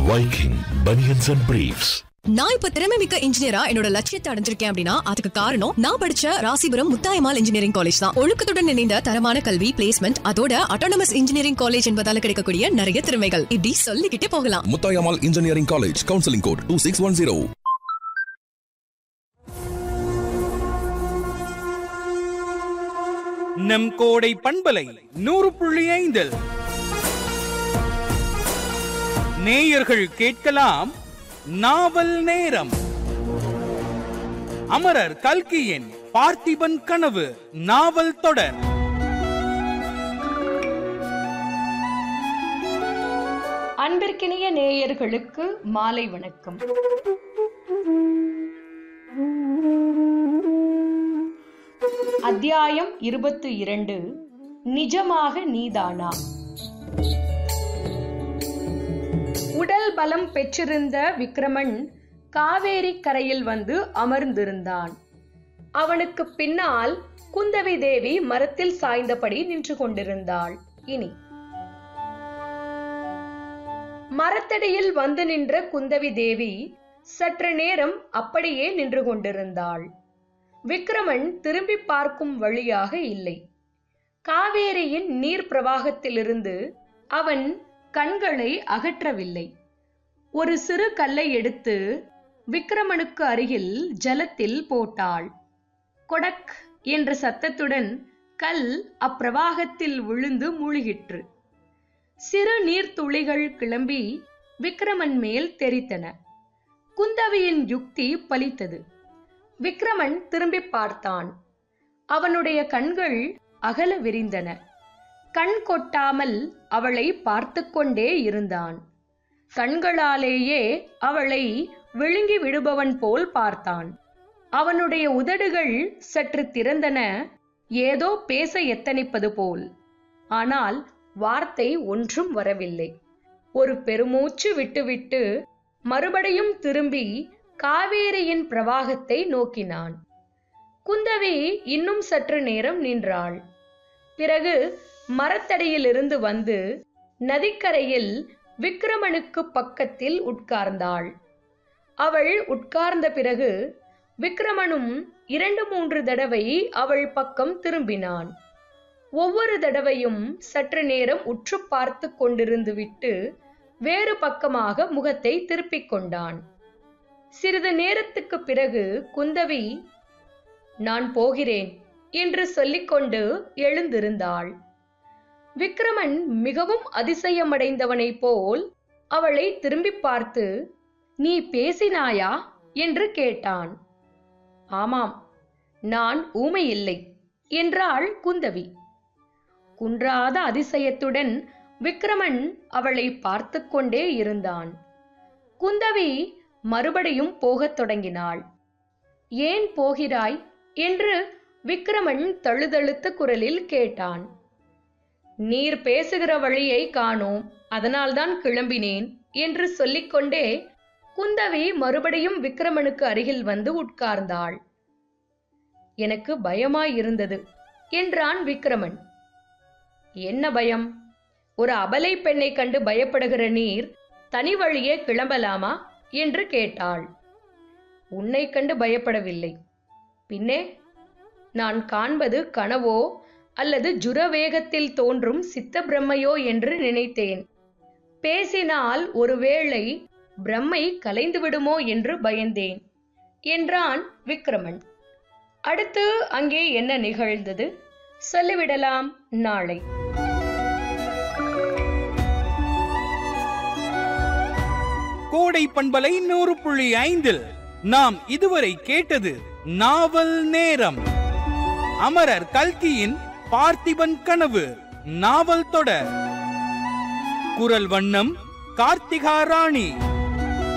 Viking Bunions and Briefs. நான் இப்ப திறமை மிக்க இன்ஜினியரா என்னோட லட்சியத்தை அடைஞ்சிருக்கேன் அப்படின்னா அதுக்கு காரணம் நான் படிச்ச ராசிபுரம் முத்தாயமால் இன்ஜினியரிங் காலேஜ் தான் ஒழுக்கத்துடன் இணைந்த தரமான கல்வி பிளேஸ்மெண்ட் அதோட அட்டானமஸ் இன்ஜினியரிங் காலேஜ் என்பதால கிடைக்கக்கூடிய நிறைய திறமைகள் இப்படி சொல்லிக்கிட்டே போகலாம் Muthayammal engineering college counselling code two six one zero நம் கோடை பண்பலை நூறு புள்ளி ஐந்தில் நேயர்கள் கேட்கலாம் நாவல் நேரம் அமரர் கல்கியின் பார்த்திபன் கனவு நாவல் தொடர் அன்பிற்கினிய நேயர்களுக்கு மாலை வணக்கம் அத்தியாயம் இருபத்தி இரண்டு நிஜமாக நீதானா உடல் பலம் பெற்றிருந்த விக்ரமன் காவேரி கரையில் வந்து அமர்ந்திருந்தான் அவனுக்கு பின்னால் குந்தவி தேவி மரத்தில் சாய்ந்தபடி நின்று கொண்டிருந்தாள் இனி மரத்தடியில் வந்து நின்ற குந்தவி தேவி சற்று நேரம் அப்படியே நின்று கொண்டிருந்தாள் விக்ரமன் திரும்பி பார்க்கும் வழியாக இல்லை காவேரியின் நீர் பிரவாகத்திலிருந்து அவன் கண்களை அகற்றவில்லை ஒரு சிறு கல்லை எடுத்து விக்ரமனுக்கு அருகில் ஜலத்தில் போட்டாள் கொடக் என்ற சத்தத்துடன் கல் அப்பிரவாகத்தில் விழுந்து மூழ்கிற்று சிறு நீர்த்துளிகள் கிளம்பி விக்ரமன் மேல் தெரித்தன குந்தவியின் யுக்தி பலித்தது விக்ரமன் திரும்பி பார்த்தான் அவனுடைய கண்கள் அகல விரிந்தன கண் கொட்டாமல் அவளை பார்த்து கொண்டே இருந்தான் கண்களாலேயே அவளை விழுங்கி விடுபவன் போல் பார்த்தான் அவனுடைய உதடுகள் சற்று திறந்தன ஏதோ பேச எத்தனிப்பது போல் ஆனால் வார்த்தை ஒன்றும் வரவில்லை ஒரு பெருமூச்சு விட்டுவிட்டு மறுபடியும் திரும்பி காவேரியின் பிரவாகத்தை நோக்கினான் குந்தவி இன்னும் சற்று நேரம் நின்றாள் பிறகு மரத்தடியிலிருந்து வந்து நதிக்கரையில் விக்ரமனுக்கு பக்கத்தில் உட்கார்ந்தாள் அவள் உட்கார்ந்த பிறகு விக்ரமனும் இரண்டு மூன்று தடவை அவள் பக்கம் திரும்பினான் ஒவ்வொரு தடவையும் சற்று நேரம் உற்று பார்த்து கொண்டிருந்து விட்டு வேறு பக்கமாக முகத்தை திருப்பிக் கொண்டான் சிறிது நேரத்துக்கு பிறகு குந்தவி நான் போகிறேன் என்று சொல்லிக்கொண்டு எழுந்திருந்தாள் விக்ரமன் மிகவும் அதிசயமடைந்தவனைப் போல் அவளை திரும்பி பார்த்து நீ பேசினாயா என்று கேட்டான் ஆமாம் நான் ஊமை இல்லை என்றாள் குந்தவி குன்றாத அதிசயத்துடன் விக்ரமன் அவளை பார்த்து கொண்டே இருந்தான் குந்தவி மறுபடியும் போகத் தொடங்கினாள் ஏன் போகிறாய் என்று விக்ரமன் தழுதழுத்த குரலில் கேட்டான் நீர் பேசுகிற வழியை காணோம் அதனால்தான் கிளம்பினேன் என்று சொல்லிக்கொண்டே குந்தவி மறுபடியும் விக்ரமனுக்கு அருகில் வந்து உட்கார்ந்தாள் எனக்கு பயமாயிருந்தது என்றான் விக்ரமன் என்ன பயம் ஒரு அபலை பெண்ணை கண்டு பயப்படுகிற நீர் தனி வழியே கிளம்பலாமா என்று கேட்டாள் உன்னை கண்டு பயப்படவில்லை பின்னே நான் காண்பது கனவோ அல்லது ஜுரவேகத்தில் தோன்றும் சித்த பிரம்மையோ என்று நினைத்தேன் பேசினால் ஒருவேளை பிரம்மை கலைந்து விடுமோ என்று பயந்தேன் என்றான் விக்ரமன் அடுத்து அங்கே என்ன நிகழ்ந்தது சொல்லிவிடலாம் நாளை கோடை பண்பலை நூறு புள்ளி ஐந்தில் நாம் இதுவரை கேட்டது நாவல் நேரம் அமரர் கல்கியின் பார்த்திபன் கனவு நாவல் தொடர் குரல் வண்ணம் கார்த்திகா ராணி